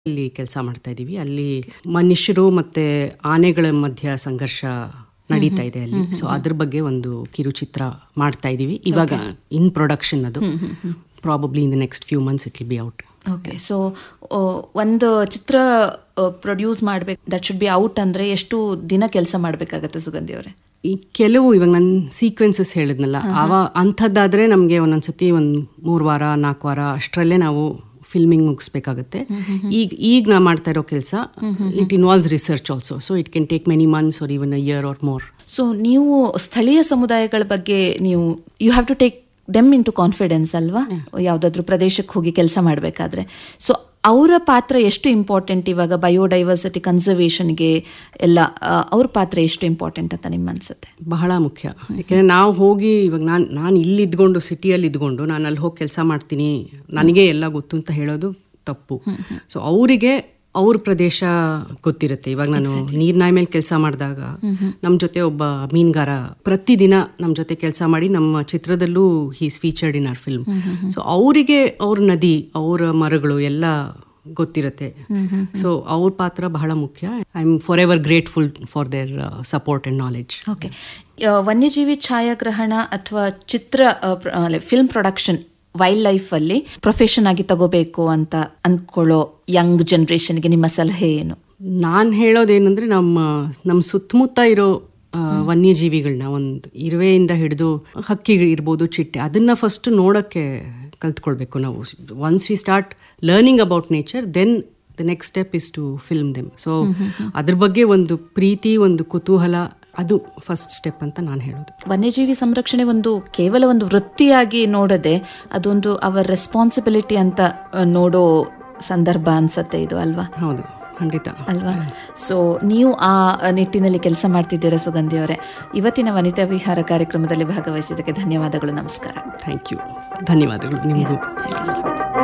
ಇಲ್ಲಿ ಕೆಲಸ ಮಾಡ್ತಾ ಇದ್ದೀವಿ ಅಲ್ಲಿ ಮನುಷ್ಯರು ಮತ್ತೆ ಆನೆಗಳ ಮಧ್ಯ ಸಂಘರ್ಷ ನಡೀತಾ ಇದೆ ಅಲ್ಲಿ ಸೊ ಅದ್ರ ಬಗ್ಗೆ ಒಂದು ಕಿರುಚಿತ್ರ ಮಾಡ್ತಾ ಇದ್ದೀವಿ ಇವಾಗ ಇನ್ ಪ್ರೊಡಕ್ಷನ್ ಅದು probably in the next few months it will be out okay so ಒಂದು ಚಿತ್ರ ಪ್ರೊಡ್ಯೂಸ್ ಮಾಡ್ಬೇಕು ದಟ್ ಶುಡ್ ಬಿ ಔಟ್ ಅಂದ್ರೆ ಎಷ್ಟು ದಿನ ಕೆಲಸ ಮಾಡಬೇಕಾಗತ್ತೆ ಸುಗಂಧಿ ಅವರೇ ಈ ಕೆಲವು ಇವಾಗ ನನ್ನ ಸೀಕ್ವೆನ್ಸಸ್ ಹೇಳಿದ್ನಲ್ಲ ಅವ ಅಂಥದ್ದಾದ್ರೆ ನಮಗೆ ಒಂದೊಂದ್ಸತಿ ಒಂದು ಮೂರು ವಾರ ನಾಲ್ಕು ವಾರ ಅಷ್ಟರಲ್ಲೇ ನಾವು ಫಿಲ್ಮಿಂಗ್ ಮುಗಿಸ್ಬೇಕಾಗುತ್ತೆ ಈಗ ಈಗ ನಾ ಮಾಡ್ತಾ ಇರೋ ಕೆಲಸ it involves research also so it can take many months or even a year or more so ನೀವು ಸ್ಥಳೀಯ ಸಮುದಾಯಗಳ ಬಗ್ಗೆ ನೀವು you have to take them into confidence ಅಲ್ವಾ ಯಾವುದಾದ್ರೂ ಪ್ರದೇಶಕ್ಕೆ ಹೋಗಿ ಕೆಲಸ ಮಾಡಬೇಕಾದ್ರೆ ಸೊ ಅವರ ಪಾತ್ರ ಎಷ್ಟು ಇಂಪಾರ್ಟೆಂಟ್ ಇವಾಗ ಬಯೋಡೈವರ್ಸಿಟಿ ಕನ್ಸರ್ವೇಷನ್ಗೆ ಎಲ್ಲ ಆ, ಅವ್ರ ಪಾತ್ರ ಎಷ್ಟು ಇಂಪಾರ್ಟೆಂಟ್ ಅಂತ ನಿಮ್ಮ ಅನ್ಸುತ್ತೆ ಬಹಳ ಮುಖ್ಯ ಯಾಕೆಂದರೆ ನಾವು ಹೋಗಿ ಇವಾಗ ನಾನು ನಾನು ಇಲ್ಲಿ ಇದ್ಕೊಂಡು ಸಿಟಿಯಲ್ಲಿ ಇದ್ಕೊಂಡು ನಾನು ಅಲ್ಲಿ ಹೋಗಿ ಕೆಲಸ ಮಾಡ್ತೀನಿ ನನಗೆ ಎಲ್ಲ ಗೊತ್ತು ಅಂತ ಹೇಳೋದು ತಪ್ಪು ಸೊ ಅವರಿಗೆ ಅವ್ರ ಪ್ರದೇಶ ಗೊತ್ತಿರುತ್ತೆ ಇವಾಗ ನಾನು ನೀರ್ನಾಯಿ ಮೇಲೆ ಕೆಲಸ ಮಾಡಿದಾಗ ನಮ್ಮ ಜೊತೆ ಒಬ್ಬ ಮೀನುಗಾರ ಪ್ರತಿದಿನ ನಮ್ಮ ಜೊತೆ ಕೆಲಸ ಮಾಡಿ ನಮ್ಮ ಚಿತ್ರದಲ್ಲೂ he's featured in our film so ಅವರಿಗೆ ಅವ್ರ ನದಿ ಅವರ ಮರಗಳು ಎಲ್ಲ ಗೊತ್ತಿರುತ್ತೆ ಸೊ ಅವ್ರ ಪಾತ್ರ ಬಹಳ ಮುಖ್ಯ I am forever grateful for their support and knowledge okay ವನ್ಯಜೀವಿ ಛಾಯಾಗ್ರಹಣ ಅಥವಾ ಚಿತ್ರ ಫಿಲ್ಮ್ ಪ್ರೊಡಕ್ಷನ್ ವೈಲ್ಡ್ ಲೈಫ್ ಅಲ್ಲಿ ಪ್ರೊಫೆಷನ್ ಆಗಿ ತಗೋಬೇಕು ಅಂತ ಅಂದ್ಕೊಳ್ಳೋ ಯಂಗ್ ಜನರೇಷನ್ಗೆ ನಿಮ್ಮ ಸಲಹೆ ಏನು ನಾನು ಹೇಳೋದೇನೆಂದ್ರೆ ನಮ್ಮ ನಮ್ಮ ಸುತ್ತಮುತ್ತ ಇರೋ ಆ, ವನ್ಯಜೀವಿಗಳನ್ನ ಒಂದು ಇರುವೆಯಿಂದ ಹಿಡಿದು ಹಕ್ಕಿ ಇರ್ಬೋದು ಚಿಟ್ಟೆ ಅದನ್ನ ಫಸ್ಟ್ ನೋಡೋಕ್ಕೆ ಕಲ್ತ್ಕೊಳ್ಬೇಕು ನಾವು once we start learning about nature then the next step is to film them so ಅದ್ರ ಬಗ್ಗೆ ಒಂದು ಪ್ರೀತಿ ಒಂದು ಕುತೂಹಲ ಅದು ಫಸ್ಟ್ ಸ್ಟೆಪ್ ಅಂತ ನಾನು ಹೇಳೋದು ವನ್ಯಜೀವಿ ಸಂರಕ್ಷಣೆ ಒಂದು ಕೇವಲ ಒಂದು ವೃತ್ತಿಯಾಗಿ ನೋಡದೆ ಅದೊಂದು ಅವರ ರೆಸ್ಪಾನ್ಸಿಬಿಲಿಟಿ ಅಂತ ಆ, ನೋಡೋ ಸಂದರ್ಭ ಅನ್ಸತ್ತೆ ಇದು ಅಲ್ವಾ ಹೌದು ಖಂಡಿತ ಅಲ್ವಾ ಸೊ ನೀವು ಆ ನಿಟ್ಟಿನಲ್ಲಿ ಕೆಲಸ ಮಾಡ್ತಿದ್ದೀರಾ ಸುಗಂಧಿ ಅವರೇ ಇವತ್ತಿನ ವನಿತಾ ವಿಹಾರ ಕಾರ್ಯಕ್ರಮದಲ್ಲಿ ಭಾಗವಹಿಸಿದ್ದಕ್ಕೆ ಧನ್ಯವಾದಗಳು ನಮಸ್ಕಾರ ಥ್ಯಾಂಕ್ ಯು ಧನ್ಯವಾದಗಳು ನಿಮಗೂ Thank you so much.